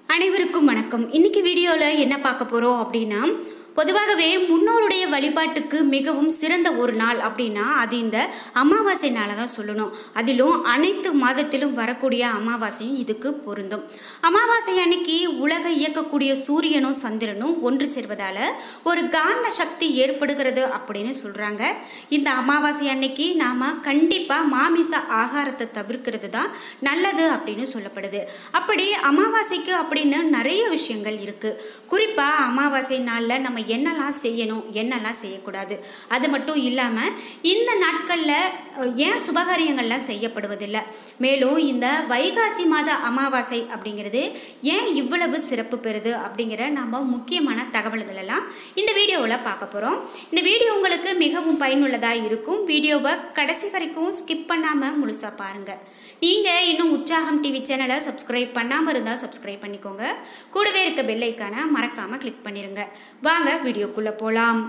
அனைவருக்கும் வணக்கம் இன்னைக்கு வீடியோவில் என்ன பார்க்க போகிறோம் அப்படின்னா பொதுவாகவே முன்னோருடைய வழிபாட்டுக்கு மிகவும் சிறந்த ஒரு நாள் அப்படின்னா அது இந்த அமாவாசை நாளை தான் சொல்லணும் அதிலும் அனைத்து மாதத்திலும் வரக்கூடிய அமாவாசையும் இதுக்கு பொருந்தும் அமாவாசை அன்னைக்கு உலக இயக்கக்கூடிய சூரியனும் சந்திரனும் ஒன்று சேர்வதால் ஒரு காந்த சக்தி ஏற்படுகிறது அப்படின்னு சொல்கிறாங்க இந்த அமாவாசை அன்னைக்கு நாம் கண்டிப்பாக மாமிச ஆகாரத்தை தவிர்க்கிறது தான் நல்லது அப்படின்னு சொல்லப்படுது அப்படி அமாவாசைக்கு அப்படின்னு நிறைய விஷயங்கள் இருக்குது குறிப்பாக அமாவாசை நாளில் நம்ம என்னெல்லாம் செய்யணும் என்னெல்லாம் செய்யக்கூடாது அது மட்டும் இல்லாமல் இந்த நாட்களில் அஹ், ஏன் சுபகாரியங்கள்லாம் செய்யப்படுவதில்லை மேலும் இந்த வைகாசி மாத அமாவாசை அப்படிங்கிறது ஏன் இவ்வளவு சிறப்பு பெறுது அப்படிங்கிற நம்ம முக்கியமான தகவல்கள் எல்லாம் இந்த வீடியோவில் பார்க்க போகிறோம் இந்த வீடியோ உங்களுக்கு மிகவும் பயனுள்ளதாக இருக்கும் வீடியோவை கடைசி வரைக்கும் ஸ்கிப் பண்ணாமல் முழுசாக பாருங்கள் நீங்கள் இன்னும் உற்சாகம் டிவி சேனலை சப்ஸ்கிரைப் பண்ணாமல் இருந்தால் சப்ஸ்கிரைப் பண்ணிக்கோங்க கூடவே இருக்க பெல் ஐக்கானை மறக்காமல் கிளிக் பண்ணிடுங்க வாங்க வீடியோக்குள்ளே போகலாம்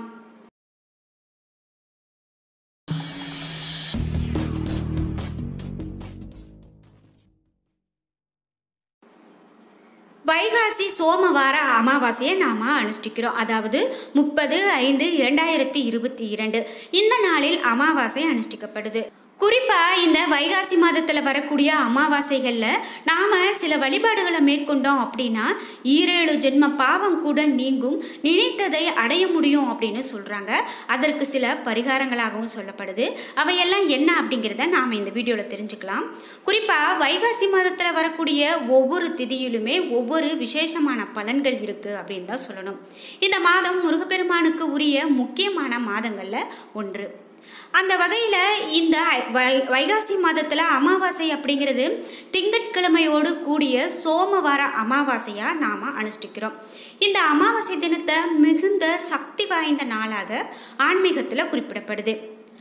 வைகாசி சோமவார அமாவாசையை நாம் அனுஷ்டிக்கிறோம் அதாவது முப்பது ஐந்து இரண்டாயிரத்தி இருபத்தி இரண்டு இந்த நாளில் அமாவாசை அனுஷ்டிக்கப்படுது குறிப்பாக இந்த வைகாசி மாதத்தில் வரக்கூடிய அமாவாசைகளில் நாம் சில வழிபாடுகளை மேற்கொண்டோம் அப்படின்னா ஈரேழு ஜென்ம பாவம் கூட நீங்கும் நினைத்ததை அடைய முடியும் அப்படின்னு சொல்கிறாங்க அதற்கு சில பரிகாரங்களாகவும் சொல்லப்படுது அவையெல்லாம் என்ன அப்படிங்கிறத நாம் இந்த வீடியோவில் தெரிஞ்சுக்கலாம் குறிப்பாக வைகாசி மாதத்தில் வரக்கூடிய ஒவ்வொரு திதியிலுமே ஒவ்வொரு விசேஷமான பலன்கள் இருக்குது அப்படின்னு தான் சொல்லணும் இந்த மாதம் முருகப்பெருமானுக்கு உரிய முக்கியமான மாதங்களில் ஒன்று அந்த வகையில் இந்த வை வைகாசி மாதத்தில் அமாவாசை அப்படிங்கிறது திங்கட்கிழமையோடு கூடிய சோமவார அமாவாசையாக நாம் அனுஷ்டிக்கிறோம் இந்த அமாவாசை தினத்தை மிகுந்த சக்தி வாய்ந்த நாளாக ஆன்மீகத்தில் குறிப்பிடப்படுது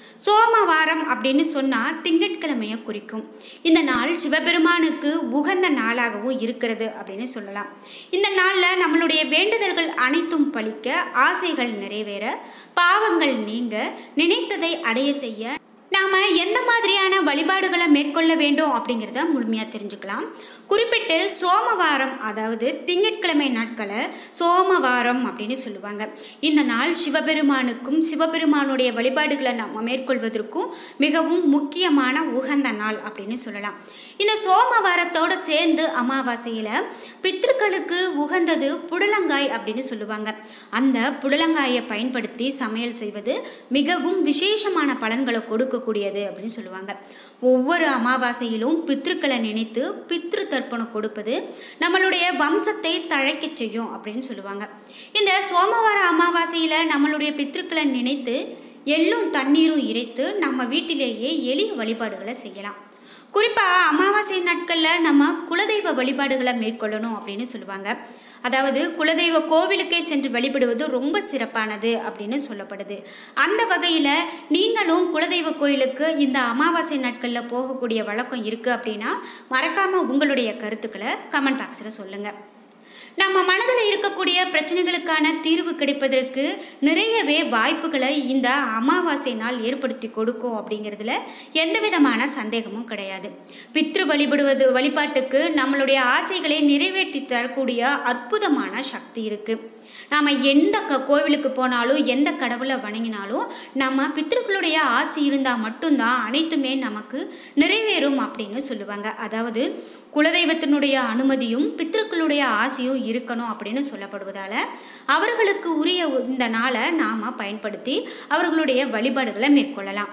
சோமவாரம் அப்படின்னு சொன்னால் திங்கட்கிழமையை குறிக்கும் இந்த நாள் சிவபெருமானுக்கு உகந்த நாளாகவும் இருக்கிறது அப்படின்னு சொல்லலாம் இந்த நாளில் நம்மளுடைய வேண்டுதல்கள் அனைத்தும் பலிக்க ஆசைகள் நிறைவேற பாவங்கள் நீங்க நினைத்ததை அடைய செய்ய நாம் எந்த மாதிரியான வழிபாடுகளை மேற்கொள்ள வேண்டும் அப்படிங்கிறத முழுமையாக தெரிஞ்சுக்கலாம் குறிப்பிட்டு சோமவாரம் அதாவது திங்கட்கிழமை நாட்களை சோமவாரம் அப்படின்னு சொல்லுவாங்க இந்த நாள் சிவபெருமானுக்கும் சிவபெருமானுடைய வழிபாடுகளை நம்ம மேற்கொள்வதற்கும் மிகவும் முக்கியமான உகந்த நாள் அப்படின்னு சொல்லலாம் இந்த சோமவாரத்தோடு சேர்ந்து அமாவாசையில் பித்ருக்களுக்கு உகந்தது புடலங்காய் அப்படின்னு சொல்லுவாங்க அந்த புடலங்காயை பயன்படுத்தி சமையல் செய்வது மிகவும் விசேஷமான பலன்களை கொடுக்கக்கூடியது அப்படின்னு சொல்லுவாங்க ஒவ்வொரு அமாவாசையிலும் பித்ருக்களை நினைத்து பித்ரு தர்ப்பணம் கொடுப்பது நம்மளுடைய வம்சத்தை தழைக்கச் செய்யும் அப்படின்னு சொல்லுவாங்க இந்த சோமவார அமாவாசையில் நம்மளுடைய பித்ருக்களை நினைத்து எள்ளும் தண்ணீரும் இறைத்து நம்ம வீட்டிலேயே எளிய வழிபாடுகளை செய்யலாம் குறிப்பாக அமாவாசை நாட்களில் நம்ம குலதெய்வ வழிபாடுகளை மேற்கொள்ளணும் அப்படின்னு சொல்லுவாங்க அதாவது குலதெய்வ கோவிலுக்கே சென்று வழிபடுவது ரொம்ப சிறப்பானது அப்படின்னு சொல்லப்படுது அந்த வகையில் நீங்களும் குலதெய்வ கோயிலுக்கு இந்த அமாவாசை நாட்களில் போகக்கூடிய வழக்கம் இருக்குது அப்படின்னா மறக்காமல் உங்களுடைய கருத்துக்களை கமெண்ட் பாக்ஸில் சொல்லுங்கள் நம்ம மனதில் இருக்கக்கூடிய பிரச்சனைகளுக்கான தீர்வு கிடைப்பதற்கு நிறையவே வாய்ப்புகளை இந்த அமாவாசை நாள் ஏற்படுத்தி கொடுக்கும் அப்படிங்கிறதுல எந்த விதமான சந்தேகமும் கிடையாது பித்ரு வழிபடுவது வழிபாட்டுக்கு நம்மளுடைய ஆசைகளை நிறைவேற்றி தரக்கூடிய அற்புதமான சக்தி இருக்குது நாம் எந்த க கோவிலுக்கு போனாலும் எந்த கடவுளை வணங்கினாலும் நம்ம பித்ருக்களுடைய ஆசை இருந்தால் மட்டும்தான் அனைத்துமே நமக்கு நிறைவேறும் அப்படின்னு சொல்லுவாங்க அதாவது குலதெய்வத்தினுடைய அனுமதியும் பித்ருக்களுடைய ஆசையும் இருக்கணும் அப்படின்னு சொல்லப்படுவதால் அவர்களுக்கு உரிய இந்த நாளை நாம் பயன்படுத்தி அவர்களுடைய வழிபாடுகளை மேற்கொள்ளலாம்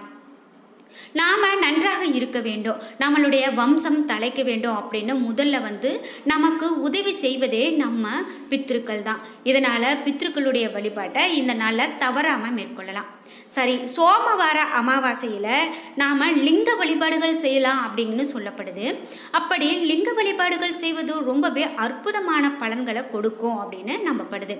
நாம் நன்றாக இருக்க வேண்டும் நம்மளுடைய வம்சம் தலைக்க வேண்டும் அப்படின்னு முதல்ல வந்து நமக்கு உதவி செய்வதே நம்ம பித்ருக்கள் தான் இதனால் பித்ருக்களுடைய வழிபாட்டை இந்த நாளில் தவறாமல் மேற்கொள்ளலாம் சரி சோமவார அமாவாசையில் நாம் லிங்க வழிபாடுகள் செய்யலாம் அப்படின்னு சொல்லப்படுது அப்படி லிங்க வழிபாடுகள் செய்வது ரொம்பவே அற்புதமான பலன்களை கொடுக்கும் அப்படின்னு நம்பப்படுது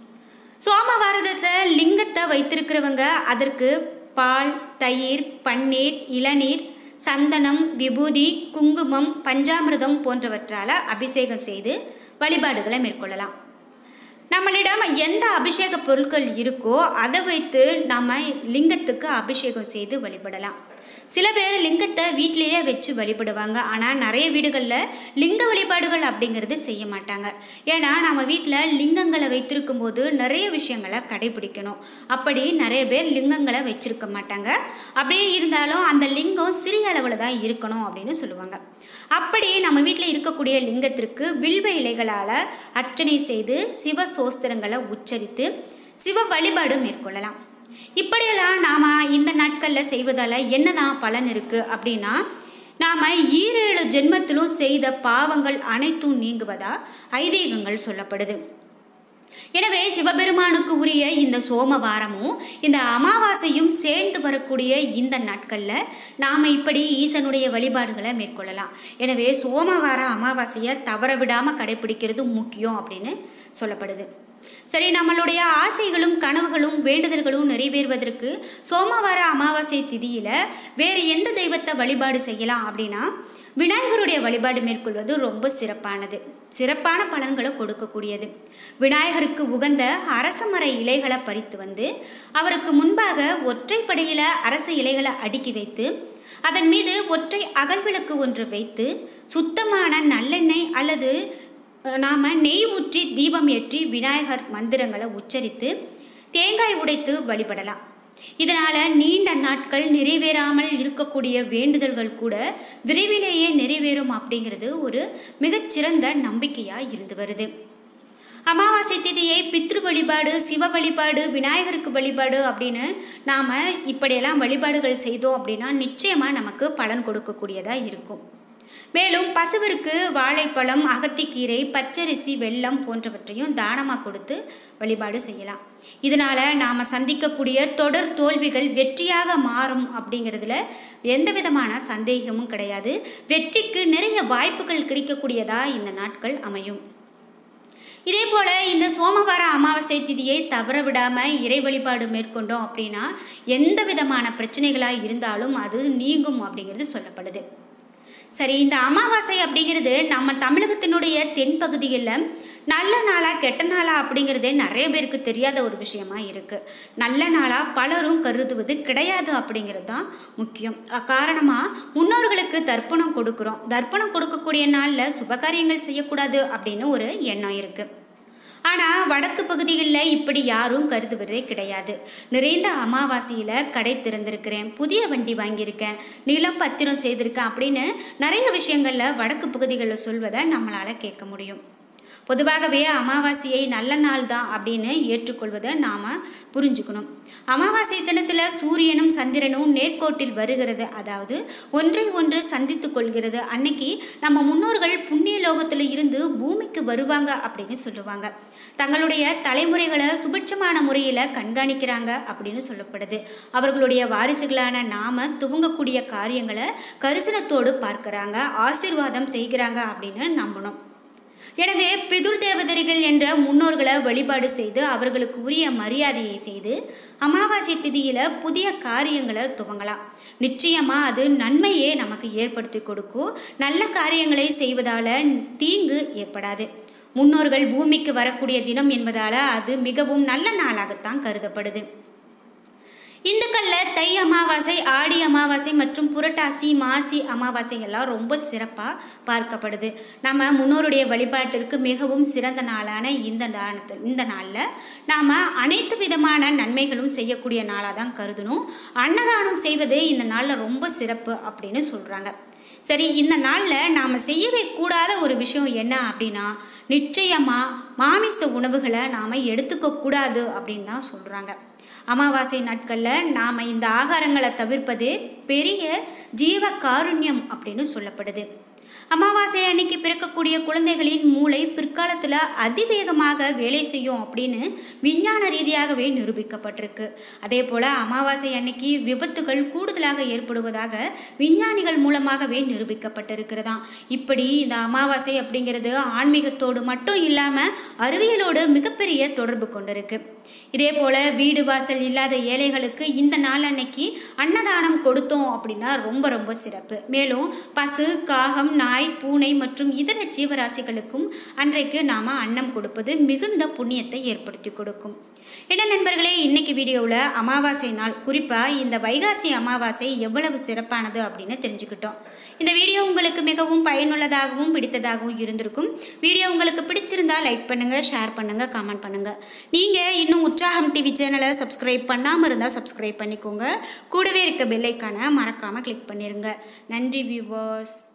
சோமவாரத்தில் லிங்கத்தை வைத்திருக்கிறவங்க அதற்கு பால் தயிர் பன்னீர் இளநீர் சந்தனம் விபூதி குங்குமம் பஞ்சாமிர்தம் போன்றவற்றால் அபிஷேகம் செய்து வழிபாடுகளை மேற்கொள்ளலாம் நம்மளிடம் எந்த அபிஷேக பொருட்கள் இருக்கோ அதை வைத்து நம்ம லிங்கத்துக்கு அபிஷேகம் செய்து வழிபடலாம் சில பேர் லிங்கத்தை வீட்டிலேயே வச்சு வழிபடுவாங்க ஆனால் நிறைய வீடுகளில் லிங்க வழிபாடுகள் அப்படிங்கிறது செய்ய மாட்டாங்க ஏன்னா நம்ம வீட்டில் லிங்கங்களை வைத்திருக்கும் போது நிறைய விஷயங்களை கடைபிடிக்கணும் அப்படி நிறைய பேர் லிங்கங்களை வச்சிருக்க மாட்டாங்க அப்படியே இருந்தாலும் அந்த லிங்கம் சிறிய அளவில் தான் இருக்கணும் அப்படின்னு சொல்லுவாங்க அப்படி நம்ம வீட்டில் இருக்கக்கூடிய லிங்கத்திற்கு வில்வ இலைகளால் அர்ச்சனை செய்து சிவ சோஸ்திரங்களை உச்சரித்து சிவ வழிபாடு மேற்கொள்ளலாம் இப்படியெல்லாம் நாம் இந்த நாட்களில் செய்வதால் என்னதான் பலன் இருக்குது அப்படின்னா நாம் ஈரேழு ஜென்மத்திலும் செய்த பாவங்கள் அனைத்தும் நீங்குவதா ஐதீகங்கள் சொல்லப்படுது எனவே சிவபெருமானுக்கு உரிய இந்த சோமவாரமும் இந்த அமாவாசையும் சேர்ந்து வரக்கூடிய இந்த நாட்களில் நாம் இப்படி ஈசனுடைய வழிபாடுகளை மேற்கொள்ளலாம் எனவே சோமவார அமாவாசையை தவற விடாமல் கடைபிடிக்கிறது முக்கியம் அப்படின்னு சொல்லப்படுது சரி நம்மளுடைய ஆசைகளும் கனவுகளும் வேண்டுதல்களும் நிறைவேறுவதற்கு சோமவார அமாவாசை திதியில் வேறு எந்த தெய்வத்தை வழிபாடு செய்யலாம் அப்படின்னா விநாயகருடைய வழிபாடு மேற்கொள்வது ரொம்ப சிறப்பானது சிறப்பான பலன்களை கொடுக்கக்கூடியது விநாயகருக்கு உகந்த அரசமர இலைகளை பறித்து வந்து அவருக்கு முன்பாக ஒற்றைப்படையில் அரச இலைகளை அடுக்கி வைத்து அதன் மீது ஒற்றை அகல்விளக்கு ஒன்று வைத்து சுத்தமான நல்லெண்ணெய் அல்லது நாம் நெய் ஊற்றி தீபம் ஏற்றி விநாயகர் மந்திரங்களை உச்சரித்து தேங்காய் உடைத்து வழிபடலாம் இதனால் நீண்ட நாட்கள் நிறைவேறாமல் இருக்கக்கூடிய வேண்டுதல்கள் கூட விரைவிலேயே நிறைவேறும் அப்படிங்கிறது ஒரு மிகச்சிறந்த நம்பிக்கையாக இருந்து வருது அமாவாசை திதியை பித்ரு வழிபாடு சிவ வழிபாடு விநாயகருக்கு வழிபாடு அப்படின்னு நாம் இப்படியெல்லாம் வழிபாடுகள் செய்தோம் அப்படின்னா நிச்சயமாக நமக்கு பலன் கொடுக்கக்கூடியதாக இருக்கும் மேலும் பசுவிற்கு வாழைப்பழம் அகத்திக்கீரை பச்சரிசி வெல்லம் போன்றவற்றையும் தானமாக கொடுத்து வழிபாடு செய்யலாம் இதனால் நாம் சந்திக்கக்கூடிய தொடர் தோல்விகள் வெற்றியாக மாறும் அப்படிங்கிறதுல எந்த விதமான சந்தேகமும் கிடையாது வெற்றிக்கு நிறைய வாய்ப்புகள் கிடைக்கக்கூடியதாக இந்த நாட்கள் அமையும் இதே போல் இந்த சோமவார அமாவாசை திதியை தவற விடாமல் இறை வழிபாடு மேற்கொண்டோம் அப்படின்னா எந்த விதமான பிரச்சனைகளாக இருந்தாலும் அது நீங்கும் அப்படிங்கிறது சொல்லப்படுது சரி இந்த அமாவாசை அப்படிங்கிறது நம்ம தமிழகத்தினுடைய தென்பகுதிகளில் நல்ல நாளா கெட்ட நாளா அப்படிங்கிறதே நிறைய பேருக்கு தெரியாத ஒரு விஷயமா இருக்குது நல்ல நாளாக பலரும் கருதுவது கிடையாது அப்படிங்கிறது தான் முக்கியம் காரணமாக முன்னோர்களுக்கு தர்ப்பணம் கொடுக்குறோம் தர்ப்பணம் கொடுக்கக்கூடிய நாளில் சுபகாரியங்கள் செய்யக்கூடாது அப்படின்னு ஒரு எண்ணம் இருக்குது ஆனால் வடக்கு பகுதிகளில் இப்படி யாரும் கருதுவதே கிடையாது நிறைந்த அமாவாசையில் கடை திறந்திருக்கிறேன் புதிய வண்டி வாங்கியிருக்கேன் நிலம் பத்திரம் செய்திருக்கேன் அப்படின்னு நிறைய விஷயங்களில் வடக்கு பகுதிகளில் சொல்வதை நம்மளால் கேட்க முடியும் பொதுவாகவே அமாவாசையை நல்ல நாள் தான் அப்படின்னு ஏற்றுக்கொள்வதை நாம் புரிஞ்சுக்கணும் அமாவாசை தினத்தில் சூரியனும் சந்திரனும் நேர்கோட்டில் வருகிறது அதாவது ஒன்றை ஒன்று சந்தித்து கொள்கிறது அன்னைக்கு நம்ம முன்னோர்கள் புண்ணிய லோகத்தில் இருந்து பூமிக்கு வருவாங்க அப்படின்னு சொல்லுவாங்க தங்களுடைய தலைமுறைகளை சுபிட்சமான முறையில் கண்காணிக்கிறாங்க அப்படின்னு சொல்லப்படுது அவர்களுடைய வாரிசுகளான நாம துவங்கக்கூடிய காரியங்களை கரிசனத்தோடு பார்க்குறாங்க ஆசிர்வாதம் செய்கிறாங்க அப்படின்னு நம்பணும் எனவே பிதுர் தேவதரிகள் என்ற முன்னோர்களை வழிபாடு செய்து அவர்களுக்கு உரிய மரியாதையை செய்து அமாவாசை திதியில் புதிய காரியங்களை துவங்கலாம் நிச்சயமாக அது நன்மையே நமக்கு ஏற்படுத்தி கொடுக்கும் நல்ல காரியங்களை செய்வதால் தீங்கு ஏற்படாது முன்னோர்கள் பூமிக்கு வரக்கூடிய தினம் என்பதால் அது மிகவும் நல்ல நாளாகத்தான் கருதப்படுது இந்துக்களில் தை அமாவாசை ஆடி அமாவாசை மற்றும் புரட்டாசி மாசி அமாவாசை எல்லாம் ரொம்ப சிறப்பாக பார்க்கப்படுது நம்ம முன்னோருடைய வழிபாட்டிற்கு மிகவும் சிறந்த நாளான இந்த நாளத்தில் இந்த நாளில் நாம் அனைத்து விதமான நன்மைகளும் செய்யக்கூடிய நாளாக தான் கருதணும் அன்னதானம் செய்வது இந்த நாளில் ரொம்ப சிறப்பு அப்படின்னு சொல்கிறாங்க சரி இந்த நாளில் நாம் செய்யவே கூடாத ஒரு விஷயம் என்ன அப்படின்னா நிச்சயமாக மாமிச உணவுகளை நாம் எடுத்துக்கக்கூடாது அப்படின்னு தான் சொல்கிறாங்க அமாவாசை நாட்களில் நாம் இந்த ஆகாரங்களை தவிர்ப்பது பெரிய ஜீவ காருண்யம் அப்படின்னு சொல்லப்படுது அமாவாசை அன்னைக்கு பிறக்கக்கூடிய குழந்தைகளின் மூளை பிற்காலத்தில் அதிவேகமாக வேலை செய்யும் அப்படின்னு விஞ்ஞான ரீதியாகவே நிரூபிக்கப்பட்டிருக்கு அதே போல் அமாவாசை அன்னைக்கு விபத்துகள் கூடுதலாக ஏற்படுவதாக விஞ்ஞானிகள் மூலமாகவே நிரூபிக்கப்பட்டிருக்கிறதாம் இப்படி இந்த அமாவாசை அப்படிங்கிறது ஆன்மீகத்தோடு மட்டும் இல்லாமல் அறிவியலோடு மிகப்பெரிய தொடர்பு கொண்டிருக்கு இதே போல் வீடு வாசல் இல்லாத ஏழைகளுக்கு இந்த நாள் அன்னைக்கு அன்னதானம் கொடுத்தோம் அப்படின்னா ரொம்ப ரொம்ப சிறப்பு மேலும் பசு காகம் நாய் பூனை மற்றும் இதர ஜீவராசிகளுக்கும் அன்றைக்கு நாம் அன்னம் கொடுப்பது மிகுந்த புண்ணியத்தை ஏற்படுத்தி கொடுக்கும் என்ன நண்பர்களே இன்னைக்கு வீடியோவில் அமாவாசை நாள் குறிப்பாக இந்த வைகாசி அமாவாசை எவ்வளவு சிறப்பானது அப்படின்னு தெரிஞ்சுக்கிட்டோம் இந்த வீடியோ உங்களுக்கு மிகவும் பயனுள்ளதாகவும் பிடித்ததாகவும் இருந்திருக்கும் வீடியோ உங்களுக்கு பிடிச்சிருந்தா லைக் பண்ணுங்கள் ஷேர் பண்ணுங்கள் கமெண்ட் பண்ணுங்கள் நீங்கள் இன்னும் உற்சாகம் டிவி சேனலை சப்ஸ்கிரைப் பண்ணாமல் இருந்தால் சப்ஸ்கிரைப் பண்ணிக்கோங்க கூடவே இருக்க பெல்லைக்கான மறக்காமல் கிளிக் பண்ணிடுங்க நன்றி வியூவர்ஸ்